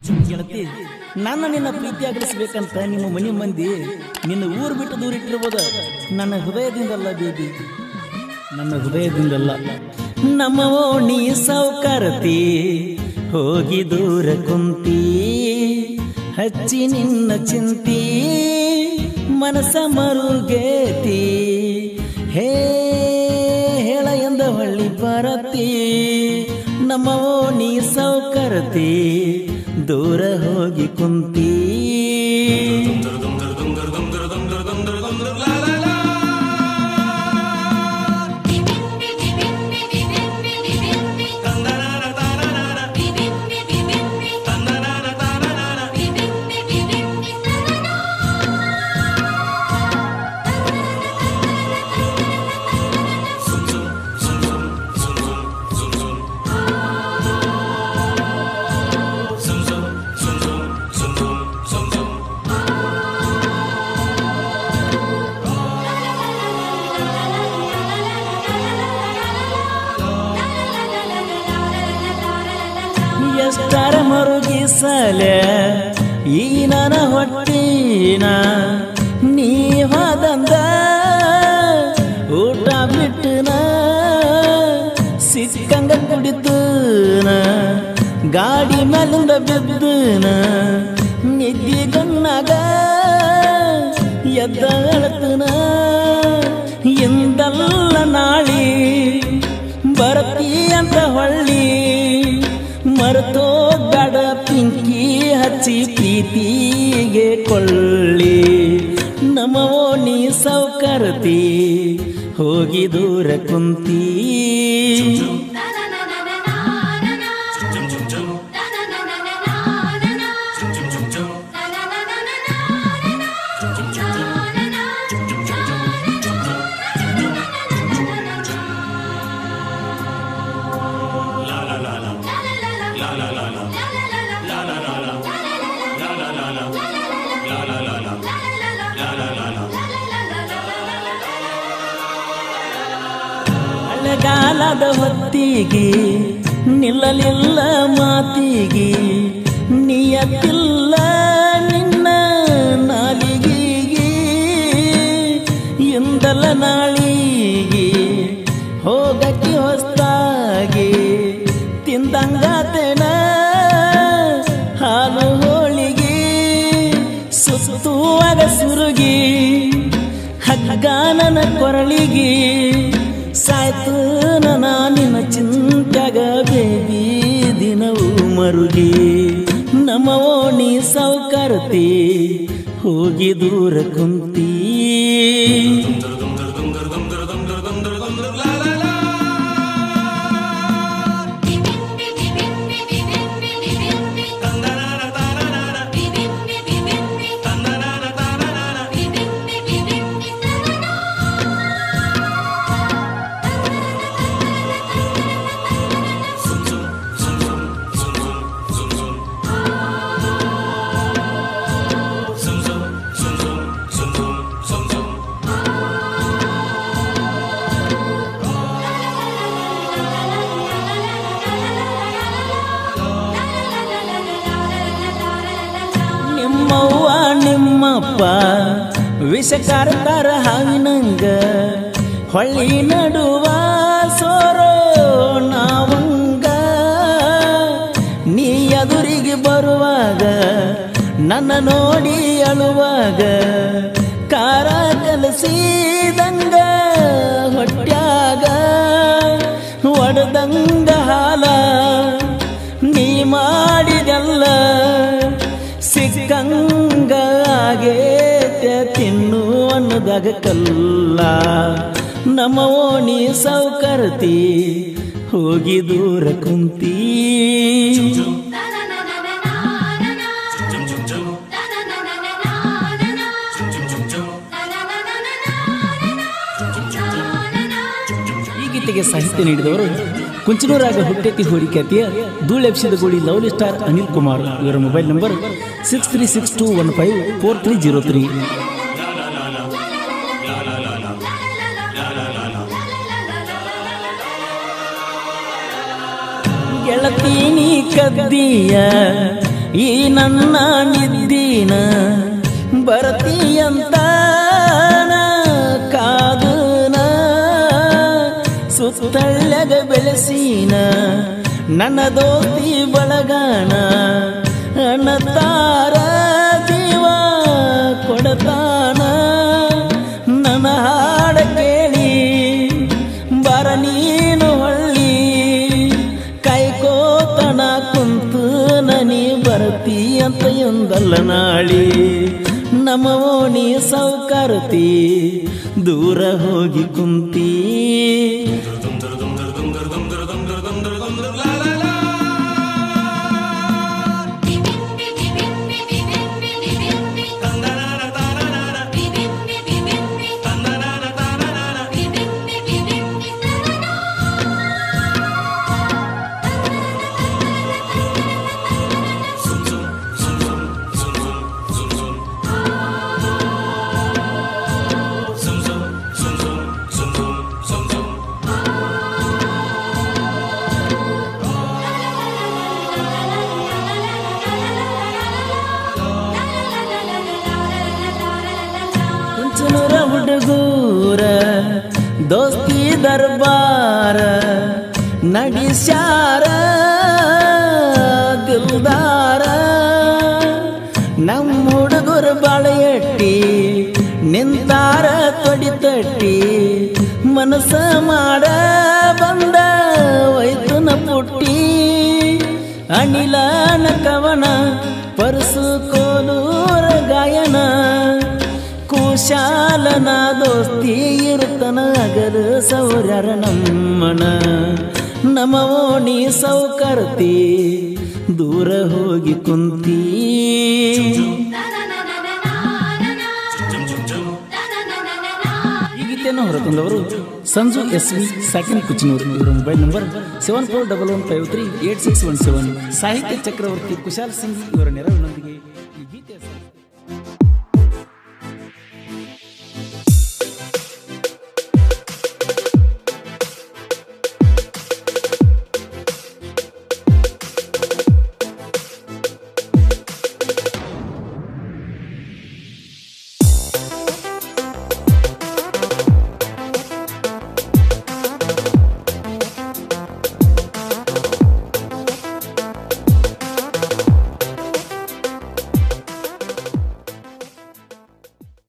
ಗೆಳತಿ ನನ್ನ ನಿನ್ನ ಪ್ರೀತಿ ಆಗಲಿಸ್ಬೇಕಂತ ನಿಮ್ಮ ಮನೆ ಮಂದಿ ನಿನ್ನ ಊರು ಬಿಟ್ಟು ದೂರ ಇಟ್ಟಿರ್ಬೋದ ನನ್ನ ಹೃದಯದಿಂದಲ್ಲ ಬೇಬಿ ನನ್ನ ಹೃದಯದಿಂದಲ್ಲ ನಮ್ಮ ಓಣಿ ಸೌಕರತಿ ಹೋಗಿ ದೂರ ಕುಂತಿ ಹಚ್ಚಿ ನಿನ್ನ ಚಿಂತಿ ಮನಸ ಮರುಗೇತಿ ಹೇ ಹೇಳ ಎಂದ ಹೊಳ್ಳಿ ಬರತಿ ನಮ್ಮ ಓಣಿ ಸೌಕರತಿ ದೂರ ಹೋಗಿ ಕುಂತಿ ಎಷ್ಟರ ಮರುಗಿಸಲ ಈ ನನ್ನ ಹೊಟ್ಟಿನ ನೀವಾದಂದ ಊಟ ಬಿಟ್ಟನ ಸಿಕ್ಕಂಗ ಕುಡಿತನ ಗಾಡಿ ಮೇಲಿಂದ ಬಿದ್ದನ ನಿದ್ದಿ ಗಣ್ಣಾಗ ಎದ್ದ ಅಳತನ ಎಂದಲ್ಲ ನಾಳಿ ಬರತಿ ಅಂತ ಹೊಳ್ಳಿ ಮರೆತೋ ಗಡ ಪಿಂಕಿ ಹಚ್ಚಿ ಪ್ರೀತಿಗೆ ಕೊಳ್ಳಿ ನಮವೋ ನೀ ಸೌಕರತಿ ಹೋಗಿ ದೂರ ಕುಂತಿ ಮಳೆಗಾಲದ ಹೊತ್ತಿಗೆ ನಿಲ್ಲಲಿಲ್ಲ ಮಾತಿಗೆ ನಿಯತ್ತಿಲ್ಲ ನಿನ್ನ ನಾಲಿಗೆಗೆ ಎಂದಲ್ಲ ನಾಳಿಗೆ ಹೋಗಕ್ಕೆ ಹೊಸ್ತಾಗಿ ತಿಂದಂಗಾತೇನ ಹಾಲು ಹೋಳಿಗೆ ಸುತ್ತುವಾಗ ಸುರುಗಿ ಹಗ್ಗಾನನ ಕೊರಳಿಗೆ ಸಾಯ್ತು ನನ್ನ ನಿನ್ನ ಚಿಂತ್ಯಾಗ ಬೇಬಿ ದಿನವೂ ಮರುಗಿ ನಮ್ಮ ಓಣಿ ಸೌಕರತಿ ಹೋಗಿ ದೂರ ಕುಂತಿ ನಿಮ್ಮವ್ವ ನಿಮ್ಮಪ್ಪ ವಿಷಕಾರಕಾರ ಹಾವಿನಂಗ ಹೊಳ್ಳಿ ನಡುವ ಸೋರೋ ನಾವಂಗ ನೀ ಎದುರಿಗೆ ಬರುವಾಗ ನನ್ನ ನೋಡಿ ಅಳುವಾಗ ಕಾರ ಕಲಸಿದಂಗ ಹೊಟ್ಯಾಗ ಒಡೆದಂಗ ಹಾಲ ನೀ ಮಾಡಿದೆಲ್ಲ ಸಿಕ್ಕಂಗ ಆಗೇತೆ ತಿನ್ನು ಅನ್ನದಾಗ ಕಲ್ಲ ನಮ್ಮ ಓಣಿ ಸೌಕರತಿ ಹೋಗಿ ದೂರ ಕುಂತಿ ಈ ಗೀತೆಗೆ ಸಾಹಿತ್ಯ ನೀಡಿದವರು ಕುಂಚನೂರಾಗ ಹುಟ್ಟೆತ್ತಿ ಹೋರಿಖ್ಯಾತಿಯ ಧೂಳೆಪ್ಸಿದ ಗೋಳಿ ಲವ್ಲಿ ಸ್ಟಾರ್ ಅನಿಲ್ ಕುಮಾರ್ ಇವರ mobile number six three six two one five four three zero three ಗೆಳತೀನಿ ಕದ್ದಿಯ ಈ ನನ್ನ ನಿದ್ದಿನ ಬರ್ತೀಯಂತ ಕಾದನ ಸುತ್ತಳ್ಯಗ ಬೆಳೆಸಿನ ನನ್ನ ದೋಸ್ತಿ ಬಳಗಾನ ಅಣ್ಣತಾರ ಜೀವ ಕೊಡತಾನ ನನ್ನ ಹಾಡ ಕೇಳಿ ಬರ ನೀನು ಹೊಳ್ಳಿ ಕೈಕೋತನ ಕುಂತು ನನಿ ಬರ್ತಿ ಅಂತ ಎಂದಲ್ಲ ನಾಳಿ ನಮ್ಮ ಓಣಿ ಸೌಕರ್ತಿ ದೂರ ಹೋಗಿ ಕುಂತೀ ಕುಂಚನೂರ ಹುಡುಗೂರ ದೋಸ್ತಿ ದರ್ಬಾರ ನಡಿಸ್ಯಾರ ದಿಲ್ದಾರ ನಮ್ಮ ಹುಡುಗರು ಬಾಳೆ ಎಟ್ಟಿ ನಿಂತಾರ ತೊಡಿ ತಟ್ಟಿ ಮನಸ್ಸ ಮಾಡ ಬಂದ ವೈತುನ ಪುಟ್ಟಿ ಅನಿಲನ ಕವನ ಪರಸು ಕೋಲೂರ ಗಾಯನ ಕುಶಾಲನ ದೋಸ್ತಿ ಇರುತ್ತನ ಅಗಲು ಸೌರ್ಯರ ನಮ್ಮನ ನಮ್ಮ ಓಣಿ ಸೌಕರ್ತಿ ದೂರ ಹೋಗಿ ಕುಂತೀ ಈ ಗೀತೆಯನ್ನು ಹೊರತಂದವರು ಸಂಜು ಎಸ್ ವಿ ಸಾಕಿನ ಕುಚಿನೂರು ಇವರ mobile number seven four double one five three eight six one seven ಸಾಹಿತ್ಯ ಚಕ್ರವರ್ತಿ ಕುಶಾಲ್ ಸಿಂಗ್ ಇವರ ನೆರವಿನೊಂದಿಗೆ